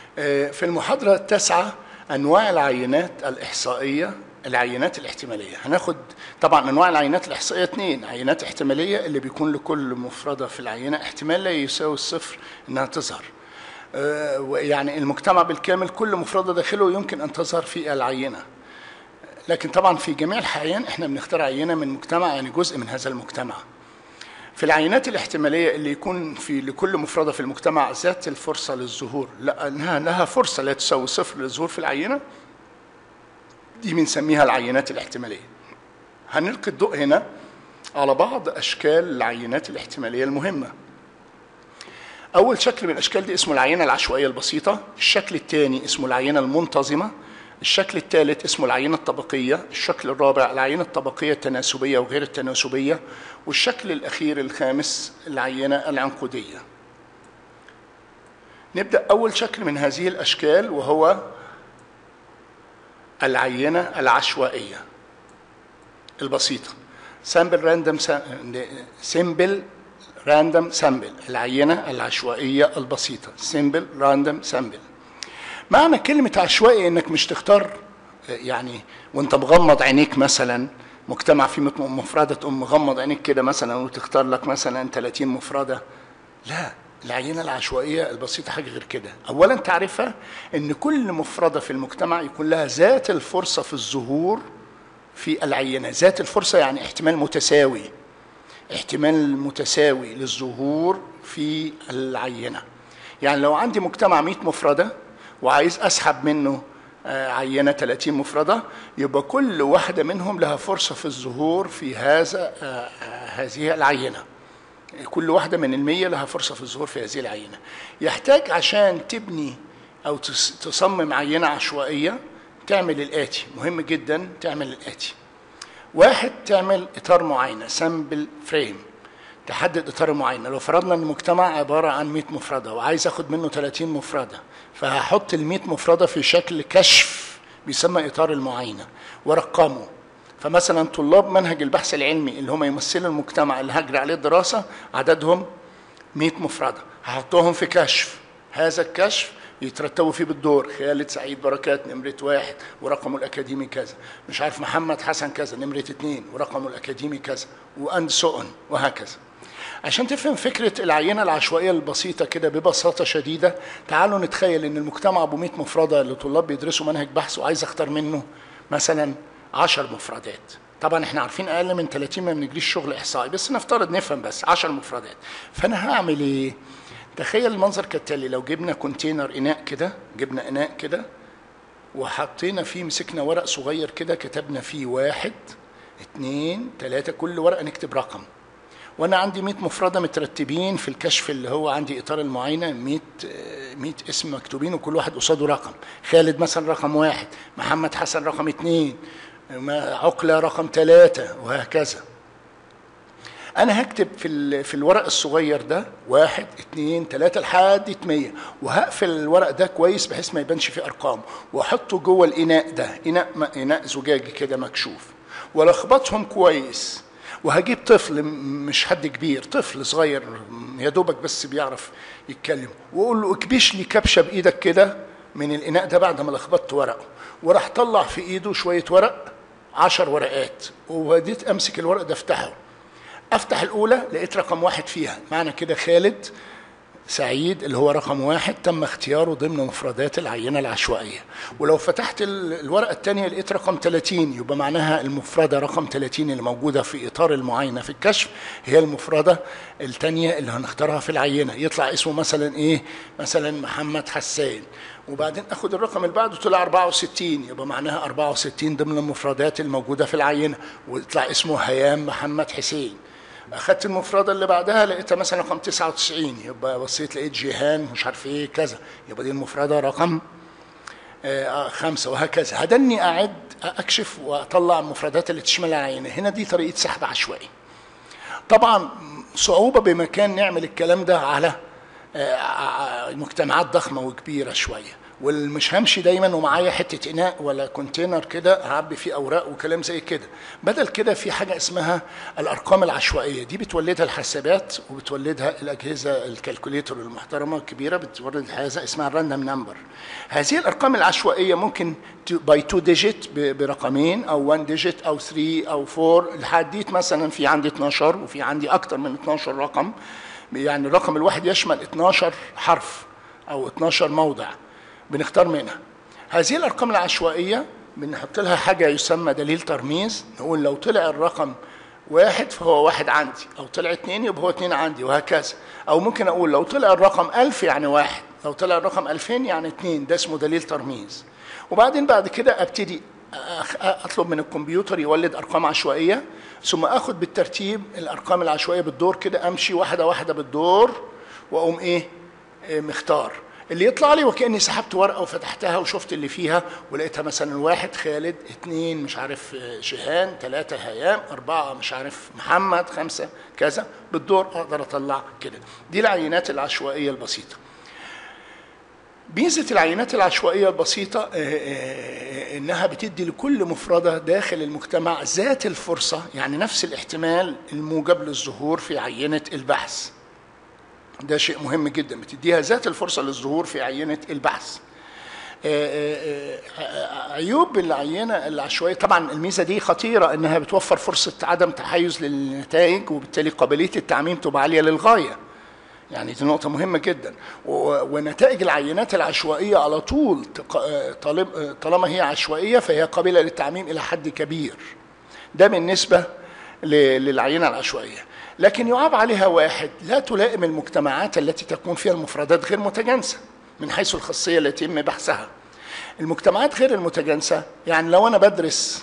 في المحاضرة التاسعة أنواع العينات الإحصائية العينات الاحتمالية هناخد طبعا أنواع العينات الإحصائية اثنين عينات احتمالية اللي بيكون لكل مفردة في العينة احتمال لا يساوي الصفر إنها تظهر يعني المجتمع بالكامل كل مفردة داخله يمكن أن تظهر في العينة لكن طبعا في جميع الأحيان احنا بنختار عينة من مجتمع يعني جزء من هذا المجتمع في العينات الاحتمالية اللي يكون في لكل مفردة في المجتمع ذات الفرصة للظهور لأنها لها فرصة لا تساوي صفر للظهور في العينة دي بنسميها العينات الاحتمالية هنلقي الضوء هنا على بعض أشكال العينات الاحتمالية المهمة أول شكل من الأشكال دي اسمه العينة العشوائية البسيطة الشكل الثاني اسمه العينة المنتظمة الشكل الثالث اسمه العينة الطبقية الشكل الرابع العينة الطبقية التناسبية وغير التناسبية والشكل الأخير الخامس العينة العنقودية نبدأ أول شكل من هذه الأشكال وهو العينة العشوائية البسيطة سامبل راندم سيمبل راندم سامبل العينة العشوائية البسيطة سيمبل راندم سامبل معنى كلمة عشوائي انك مش تختار يعني وانت مغمض عينيك مثلا مجتمع فيه مفردة تقوم مغمض عينيك كده مثلا وتختار لك مثلا 30 مفردة لا العينة العشوائية البسيطة حاجة غير كده أولا تعرفها أن كل مفردة في المجتمع يكون لها ذات الفرصة في الظهور في العينة ذات الفرصة يعني احتمال متساوي احتمال متساوي للظهور في العينة يعني لو عندي مجتمع 100 مفردة وعايز اسحب منه عينه 30 مفرده يبقى كل واحده منهم لها فرصه في الظهور في هذا هذه العينه كل واحده من المية لها فرصه في الظهور في هذه العينه يحتاج عشان تبني او تصمم عينه عشوائيه تعمل الاتي مهم جدا تعمل الاتي واحد تعمل اطار معينه سامبل فريم تحدد اطار معينه لو فرضنا ان المجتمع عباره عن 100 مفرده وعايز اخد منه 30 مفرده فهحط ال 100 مفرده في شكل كشف بيسمى اطار المعاينه وارقمه فمثلا طلاب منهج البحث العلمي اللي هم يمثلوا المجتمع اللي هجري عليه الدراسه عددهم 100 مفرده هحطهم في كشف هذا الكشف يترتبوا فيه بالدور خالد سعيد بركات نمرة واحد ورقمه الأكاديمي كذا مش عارف محمد حسن كذا نمرة اتنين ورقمه الأكاديمي كذا وأند سؤن وهكذا عشان تفهم فكرة العينة العشوائية البسيطة كده ببساطة شديدة تعالوا نتخيل ان المجتمع ابو 100 مفردة لطلاب بيدرسوا منهج بحث وعايز اختار منه مثلا 10 مفردات طبعا احنا عارفين اقل من 30 ما بنجريش شغل احصائي بس نفترض نفهم بس 10 مفردات فانا هعمل ايه تخيل المنظر كالتالي لو جبنا كونتينر اناء كده جبنا اناء كده وحطينا فيه مسكنا ورق صغير كده كتبنا فيه واحد اتنين تلاتة كل ورقة نكتب رقم وانا عندي 100 مفرده مترتبين في الكشف اللي هو عندي اطار المعاينه 100 100 اسم مكتوبين وكل واحد قصاده رقم خالد مثلا رقم واحد محمد حسن رقم اثنين عقله رقم ثلاثه وهكذا انا هكتب في في الورق الصغير ده واحد اثنين ثلاثة لحد 100 وهقفل الورق ده كويس بحيث ما يبانش فيه ارقام واحطه جوه الاناء ده اناء اناء زجاجي كده مكشوف والخبطهم كويس وهجيب طفل مش حد كبير طفل صغير يا دوبك بس بيعرف يتكلم واقول له اكبش لي كبشه بايدك كده من الاناء ده بعد ما لخبطت ورقه وراح طلع في ايده شويه ورق عشر ورقات وبديت امسك الورق ده افتحه افتح الاولى لقيت رقم واحد فيها معنى كده خالد سعيد اللي هو رقم واحد تم اختياره ضمن مفردات العينة العشوائية ولو فتحت الورقة الثانية لقيت رقم 30 يبقى معناها المفردة رقم 30 اللي موجودة في إطار المعاينة في الكشف هي المفردة الثانية اللي هنختارها في العينة يطلع اسمه مثلا إيه مثلا محمد حسان وبعدين اخد الرقم اللي بعده طلع 64 يبقى معناها 64 ضمن المفردات الموجودة في العينة ويطلع اسمه هيام محمد حسين اخدت المفرده اللي بعدها لقيتها مثلا رقم 99 يبقى بصيت لقيت جيهان مش عارف ايه كذا يبقى دي المفرده رقم آه خمسه وهكذا هدني اعد اكشف واطلع المفردات اللي تشمل العينه هنا دي طريقه سحب عشوائي طبعا صعوبه بمكان نعمل الكلام ده على آه مجتمعات ضخمه وكبيره شويه والمش همشي دايما ومعايا حته اناء ولا كونتينر كده هعبي فيه اوراق وكلام زي كده بدل كده في حاجه اسمها الارقام العشوائيه دي بتولدها الحسابات وبتولدها الاجهزه الكالكوليتر المحترمه الكبيره بتولد هذا اسمها الراندوم نمبر هذه الارقام العشوائيه ممكن باي تو ديجيت برقمين او 1 ديجيت او 3 او 4 لحديت مثلا في عندي 12 وفي عندي اكتر من 12 رقم يعني الرقم الواحد يشمل 12 حرف او 12 موضع بنختار منها هذه الارقام العشوائيه بنحط لها حاجه يسمى دليل ترميز نقول لو طلع الرقم واحد فهو واحد عندي او طلع اتنين يبقى هو اتنين عندي وهكذا او ممكن اقول لو طلع الرقم ألف يعني واحد لو طلع الرقم ألفين يعني اتنين ده اسمه دليل ترميز وبعدين بعد كده ابتدي اطلب من الكمبيوتر يولد ارقام عشوائيه ثم اخد بالترتيب الارقام العشوائيه بالدور كده امشي واحده واحده بالدور واقوم ايه, إيه مختار اللي يطلع لي وكاني سحبت ورقه وفتحتها وشفت اللي فيها ولقيتها مثلا واحد خالد اثنين مش عارف شيهان ثلاثه هيام اربعه مش عارف محمد خمسه كذا بالدور اقدر اطلع كده دي العينات العشوائيه البسيطه ميزه العينات العشوائيه البسيطه انها بتدي لكل مفرده داخل المجتمع ذات الفرصه يعني نفس الاحتمال الموجب للظهور في عينه البحث ده شيء مهم جدا بتديها ذات الفرصه للظهور في عينه البحث عيوب العينه العشوائيه طبعا الميزه دي خطيره انها بتوفر فرصه عدم تحيز للنتائج وبالتالي قابليه التعميم تبقى عاليه للغايه يعني دي نقطة مهمة جدا ونتائج العينات العشوائية على طول طالما هي عشوائية فهي قابلة للتعميم إلى حد كبير ده بالنسبة للعينة العشوائية لكن يعاب عليها واحد لا تلائم المجتمعات التي تكون فيها المفردات غير متجانسة من حيث الخاصية التي يتم بحثها المجتمعات غير المتجانسة يعني لو أنا بدرس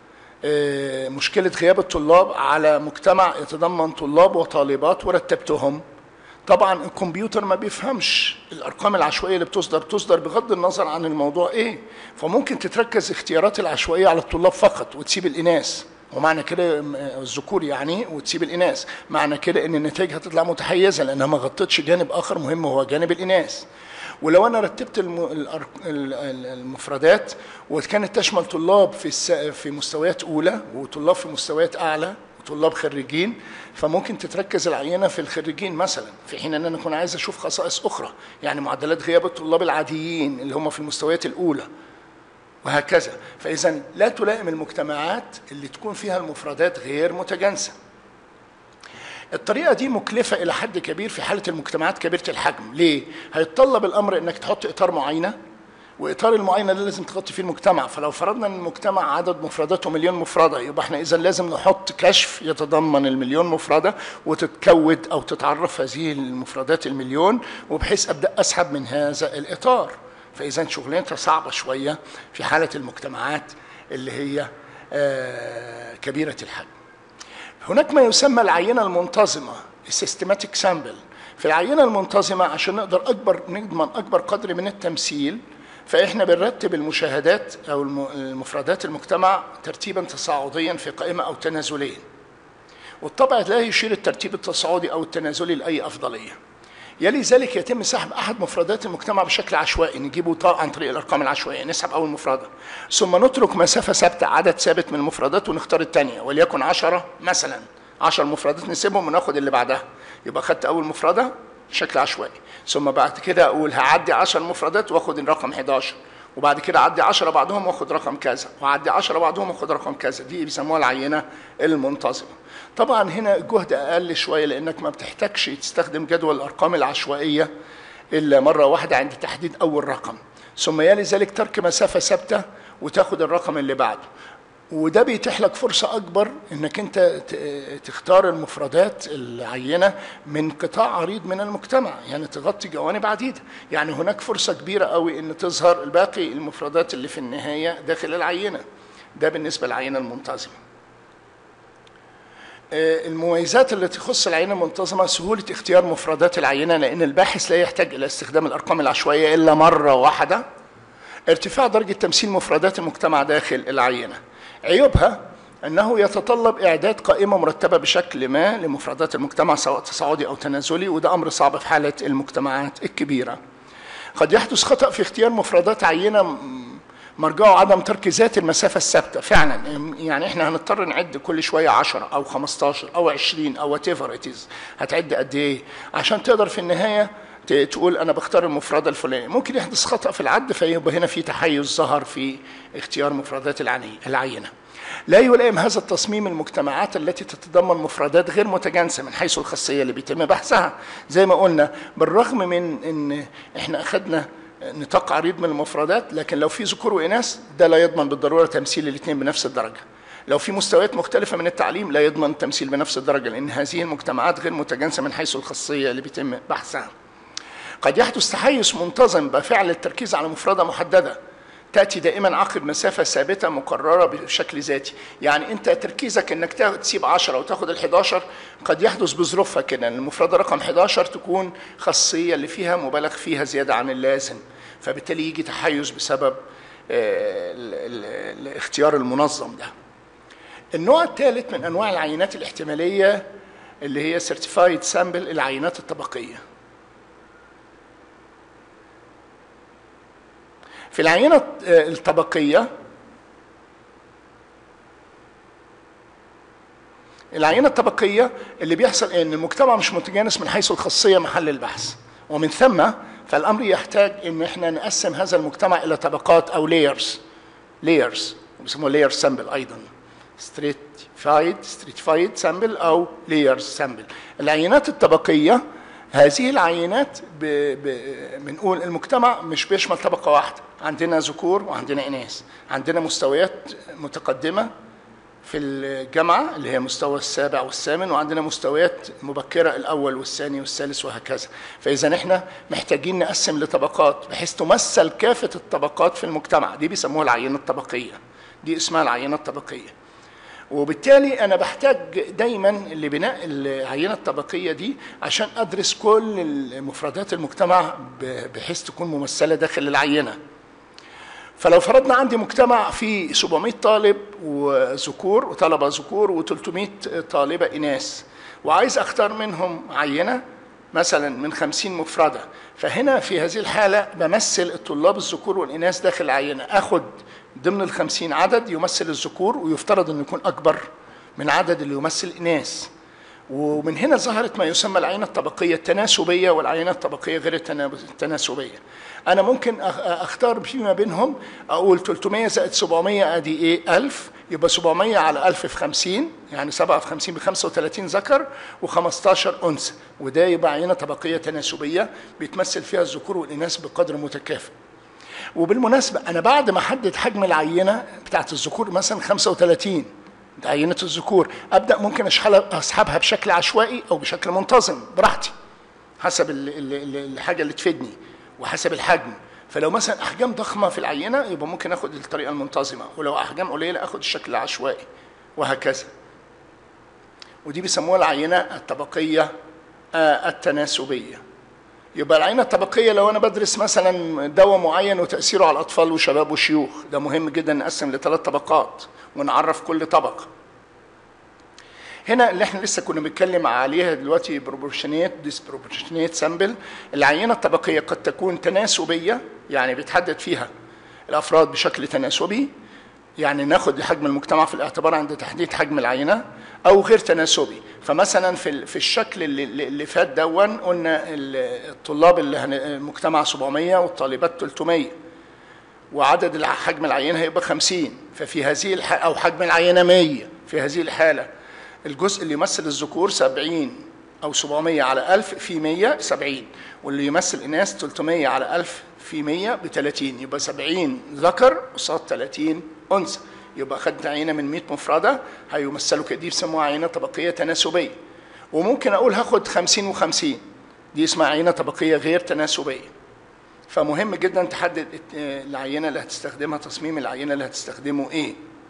مشكلة غياب الطلاب على مجتمع يتضمن طلاب وطالبات ورتبتهم طبعا الكمبيوتر ما بيفهمش الارقام العشوائيه اللي بتصدر تصدر بغض النظر عن الموضوع ايه فممكن تتركز اختيارات العشوائيه على الطلاب فقط وتسيب الاناث ومعنى كده الذكور يعني وتسيب الاناث معنى كده ان النتائج هتطلع متحيزه لانها ما غطتش جانب اخر مهم وهو جانب الاناث ولو انا رتبت المفردات وكانت تشمل طلاب في في مستويات اولى وطلاب في مستويات اعلى طلاب خريجين فممكن تتركز العينة في الخريجين مثلا في حين أن أنا أكون عايز أشوف خصائص أخرى يعني معدلات غياب الطلاب العاديين اللي هم في المستويات الأولى وهكذا فإذا لا تلائم المجتمعات اللي تكون فيها المفردات غير متجانسة الطريقة دي مكلفة إلى حد كبير في حالة المجتمعات كبيرة الحجم ليه؟ هيتطلب الأمر أنك تحط إطار معينة واطار المعاينه ده لازم تغطي فيه المجتمع فلو فرضنا ان المجتمع عدد مفرداته مليون مفرده يبقى احنا اذا لازم نحط كشف يتضمن المليون مفرده وتتكود او تتعرف هذه المفردات المليون وبحيث ابدا اسحب من هذا الاطار فاذا شغلانتها صعبه شويه في حاله المجتمعات اللي هي كبيره الحجم هناك ما يسمى العينه المنتظمه السيستماتيك سامبل في العينه المنتظمه عشان نقدر اكبر نضمن اكبر قدر من التمثيل فاحنا بنرتب المشاهدات او المفردات المجتمع ترتيبا تصاعديا في قائمه او تنازليا والطبع لا يشير الترتيب التصاعدي او التنازلي لاي افضليه يلي ذلك يتم سحب احد مفردات المجتمع بشكل عشوائي نجيبه عن طريق الارقام العشوائيه نسحب اول مفرده ثم نترك مسافه ثابته عدد ثابت من المفردات ونختار الثانيه وليكن 10 مثلا 10 مفردات نسيبهم وناخد اللي بعدها يبقى خدت اول مفرده بشكل عشوائي ثم بعد كده اقول هعدي 10 مفردات واخد الرقم 11 وبعد كده اعدي 10 بعدهم واخد رقم كذا واعدي 10 بعدهم واخد رقم كذا دي بيسموها العينه المنتظمه طبعا هنا الجهد اقل شويه لانك ما بتحتاجش تستخدم جدول الارقام العشوائيه الا مره واحده عند تحديد اول رقم ثم يلي ذلك ترك مسافه ثابته وتاخد الرقم اللي بعده وده بيتيح لك فرصة أكبر إنك أنت تختار المفردات العينة من قطاع عريض من المجتمع، يعني تغطي جوانب عديدة، يعني هناك فرصة كبيرة قوي إن تظهر الباقي المفردات اللي في النهاية داخل العينة. ده بالنسبة للعينة المنتظمة. المميزات التي تخص العينة المنتظمة سهولة اختيار مفردات العينة لأن الباحث لا يحتاج إلى استخدام الأرقام العشوائية إلا مرة واحدة. ارتفاع درجة تمثيل مفردات المجتمع داخل العينة. عيوبها انه يتطلب اعداد قائمه مرتبه بشكل ما لمفردات المجتمع سواء تصاعدي او تنازلي وده امر صعب في حاله المجتمعات الكبيره. قد يحدث خطأ في اختيار مفردات عينة م- مرجعه عدم ترك ذات المسافة الثابتة فعلا يعني احنا هنضطر نعد كل شوية 10 أو 15 أو 20 أو وات ايفر هتعد قد إيه عشان تقدر في النهاية ت- تقول أنا بختار المفردة الفلانية ممكن يحدث خطأ في العد فيبقى هنا في تحيز ظهر في اختيار مفردات العني- العينة لا يلائم هذا التصميم المجتمعات التي تتضمن مفردات غير متجانسه من حيث الخاصيه اللي بيتم بحثها زي ما قلنا بالرغم من ان احنا اخذنا نطاق عريض من المفردات لكن لو في ذكور واناث ده لا يضمن بالضروره تمثيل الاثنين بنفس الدرجه لو في مستويات مختلفة من التعليم لا يضمن التمثيل بنفس الدرجة لأن هذه المجتمعات غير متجانسة من حيث الخاصية اللي بيتم بحثها. قد يحدث تحيز منتظم بفعل التركيز على مفردة محددة تأتي دائما عقب مسافة ثابتة مقررة بشكل ذاتي يعني أنت تركيزك أنك تا- تسيب 10 وتاخد ال 11 قد يحدث بظروفها كده إن المفردة رقم 11 تكون خاصية اللي فيها مبالغ فيها زيادة عن اللازم فبالتالي يجي تحيز بسبب آه، ال- ال- الاختيار المنظم ده النوع الثالث من أنواع العينات الاحتمالية اللي هي سيرتيفايد سامبل العينات الطبقية في العينة آه، الطبقية العينة الطبقية اللي بيحصل ان المجتمع مش متجانس من حيث الخاصية محل البحث ومن ثم فالامر يحتاج ان احنا نقسم هذا المجتمع الى طبقات او layers layers بيسموها layer sample ايضا stratified stratified sample او layers sample العينات الطبقية هذه العينات ب... ب... بنقول المجتمع مش بيشمل طبقة واحدة عندنا ذكور وعندنا إناث عندنا مستويات متقدمة في الجامعة اللي هي مستوى السابع والثامن وعندنا مستويات مبكرة الأول والثاني والثالث وهكذا فإذا احنا محتاجين نقسم لطبقات بحيث تمثل كافة الطبقات في المجتمع دي بيسموها العينة الطبقية دي اسمها العينة الطبقية وبالتالي انا بحتاج دايما لبناء العينه الطبقيه دي عشان ادرس كل مفردات المجتمع ب- بحيث تكون ممثله داخل العينه فلو فرضنا عندي مجتمع فيه 700 طالب وذكور وطلبه ذكور و300 طالبه اناث وعايز اختار منهم عينه مثلا من 50 مفرده فهنا في هذه الحاله بمثل الطلاب الذكور والاناث داخل العينه اخد ضمن ال 50 عدد يمثل الذكور ويفترض انه يكون اكبر من عدد اللي يمثل الاناث ومن هنا ظهرت ما يسمى العينة الطبقية التناسبية والعينة الطبقية غير التنا- التناسبية أنا ممكن أخ- أختار فيما بينهم أقول 300 زائد 700 أدي إيه 1000 يبقى 700 على 1000 في 50 يعني 7 في 50 ب 35 ذكر و15 أنثى وده يبقى عينة طبقية تناسبية بيتمثل فيها الذكور والإناث بقدر متكافئ وبالمناسبة أنا بعد ما أحدد حجم العينة بتاعت الذكور مثلا 35 ده عينة الذكور أبدأ ممكن أشحل- أسحبها بشكل عشوائي أو بشكل منتظم براحتي حسب ال- ال- ال- الحاجة اللي تفيدني وحسب الحجم فلو مثلا أحجام ضخمة في العينة يبقى ممكن أخد الطريقة المنتظمة ولو أحجام قليلة أخد الشكل العشوائي وهكذا ودي بيسموها العينة الطبقية آه، التناسبية يبقى العينة الطبقية لو أنا بدرس مثلا دواء معين وتأثيره على الأطفال وشباب وشيوخ ده مهم جدا نقسم لثلاث طبقات ونعرف كل طبقة هنا اللي احنا لسه كنا بنتكلم عليها دلوقتي بروبورشنيت ديسبروبورشنيت سامبل العينة الطبقية قد تكون تناسبية يعني بيتحدد فيها الأفراد بشكل تناسبي يعني ناخد حجم المجتمع في الاعتبار عند تحديد حجم العينه او غير تناسبي فمثلا في ال- في الشكل اللي, اللي فات دون قلنا ال- الطلاب اللي هن- المجتمع 700 والطالبات 300 وعدد الع- حجم العينه هيبقى 50 ففي هذه الح... او حجم العينه 100 في هذه الحاله الجزء اللي يمثل الذكور 70 او 700 على 1000 في 100 70 واللي يمثل اناث 300 على 1000 في 100 ب 30 يبقى 70 ذكر قصاد 30 انثى يبقى خدنا عينه من 100 مفرده هيمثلوا كده دي بيسموها عينه طبقيه تناسبيه وممكن اقول هاخد 50 و50 دي اسمها عينه طبقيه غير تناسبيه فمهم جدا تحدد الت- العينه اللي هتستخدمها تصميم العينه اللي هتستخدمه ايه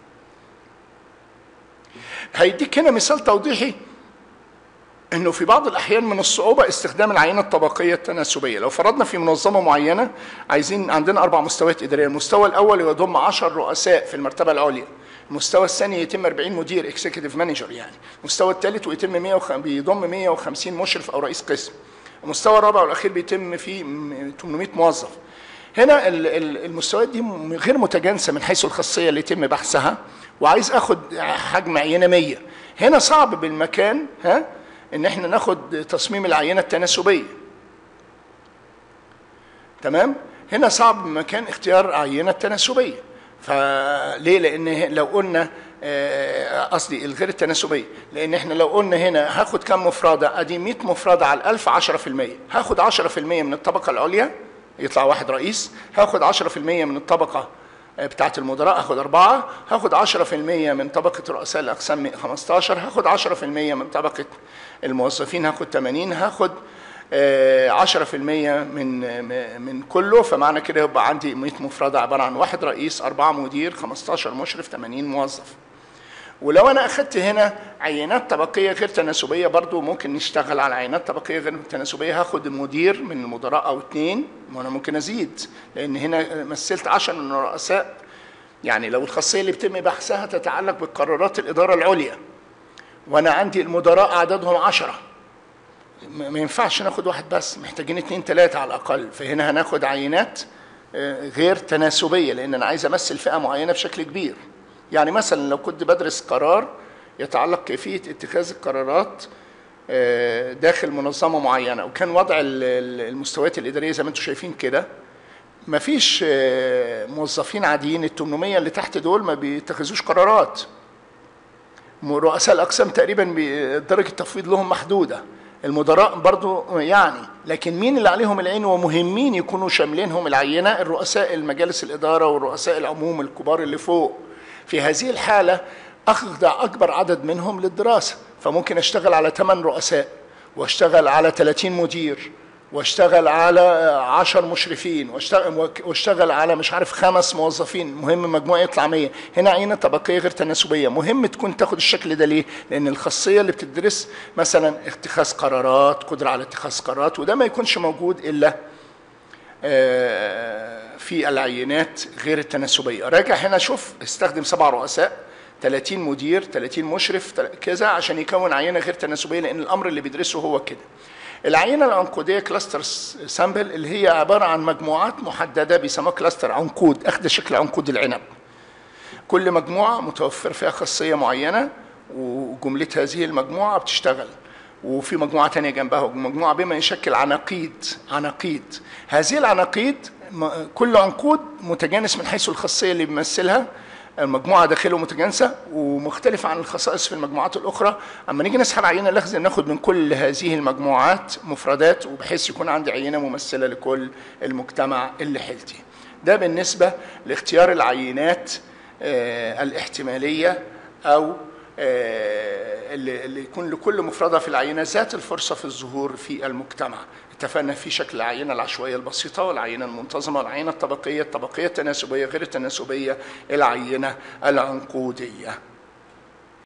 هيديك هنا مثال توضيحي انه في بعض الاحيان من الصعوبه استخدام العينه الطبقيه التناسبيه لو فرضنا في منظمه معينه عايزين عندنا اربع مستويات اداريه المستوى الاول يضم 10 رؤساء في المرتبه العليا المستوى الثاني يتم 40 مدير اكسكيوتيف مانجر يعني المستوى الثالث ويتم 100 بيضم 150 مشرف او رئيس قسم المستوى الرابع والاخير بيتم فيه 800 موظف هنا المستويات دي غير متجانسه من حيث الخاصيه اللي يتم بحثها وعايز اخد حجم عينه 100 هنا صعب بالمكان ها ان احنا ناخد تصميم العينه التناسبيه تمام هنا صعب بالمكان اختيار عينه تناسبيه فليه لان لو قلنا قصدي الغير التناسبيه لان احنا لو قلنا هنا هاخد كم مفرده ادي 100 مفرده على ال1000 10% هاخد 10% من الطبقه العليا يطلع واحد رئيس هاخد 10% من الطبقه بتاعت المدراء هاخد أربعة هاخد 10% من طبقة رؤساء الأقسام 15 هاخد 10% من طبقة الموظفين هاخد 80 هاخد 10% من من كله فمعنى كده يبقى عندي 100 مفردة عبارة عن واحد رئيس أربعة مدير 15 مشرف 80 موظف ولو انا اخدت هنا عينات طبقيه غير تناسبيه برضو ممكن نشتغل على عينات طبقيه غير تناسبيه هاخد مدير من المدراء او اثنين وانا ممكن ازيد لان هنا مثلت 10 من الرؤساء يعني لو الخاصيه اللي بيتم بحثها تتعلق بقرارات الاداره العليا وانا عندي المدراء عددهم 10 ما ينفعش ناخد واحد بس محتاجين اثنين ثلاثه على الاقل فهنا هناخد عينات غير تناسبيه لان انا عايز امثل فئه معينه بشكل كبير يعني مثلا لو كنت بدرس قرار يتعلق كيفيه اتخاذ القرارات داخل منظمه معينه وكان وضع المستويات الاداريه زي ما انتم شايفين كده ما فيش موظفين عاديين ال 800 اللي تحت دول ما بيتخذوش قرارات رؤساء الاقسام تقريبا درجه التفويض لهم محدوده المدراء برضو يعني لكن مين اللي عليهم العين ومهمين يكونوا شاملينهم العينه الرؤساء المجالس الاداره والرؤساء العموم الكبار اللي فوق في هذه الحالة أخضع أكبر عدد منهم للدراسة فممكن أشتغل على 8 رؤساء وأشتغل على 30 مدير واشتغل على 10 مشرفين واشتغل, واشتغل على مش عارف خمس موظفين مهم مجموع يطلع 100 هنا عينه طبقيه غير تناسبيه مهم تكون تاخد الشكل ده ليه لان الخاصيه اللي بتدرس مثلا اتخاذ قرارات قدره على اتخاذ قرارات وده ما يكونش موجود الا في العينات غير التناسبيه راجع هنا شوف استخدم سبع رؤساء 30 مدير 30 مشرف كذا عشان يكون عينه غير تناسبيه لان الامر اللي بيدرسه هو كده العينه العنقوديه كلاستر سامبل اللي هي عباره عن مجموعات محدده بيسموها كلاستر عنقود اخذ شكل عنقود العنب كل مجموعه متوفر فيها خاصيه معينه وجمله هذه المجموعه بتشتغل وفي مجموعة تانية جنبها ومجموعة بما يشكل عناقيد عناقيد هذه العناقيد كل عنقود متجانس من حيث الخاصية اللي بيمثلها المجموعة داخله متجانسة ومختلفة عن الخصائص في المجموعات الأخرى أما نيجي نسحب عينة لازم ناخد من كل هذه المجموعات مفردات وبحيث يكون عندي عينة ممثلة لكل المجتمع اللي حيلتي ده بالنسبة لاختيار العينات الاحتمالية أو اللي, اللي يكون لكل مفردة في العينة ذات الفرصة في الظهور في المجتمع اتفقنا في شكل العينة العشوائية البسيطة والعينة المنتظمة والعينة الطبقية الطبقية التناسبية غير التناسبية العينة العنقودية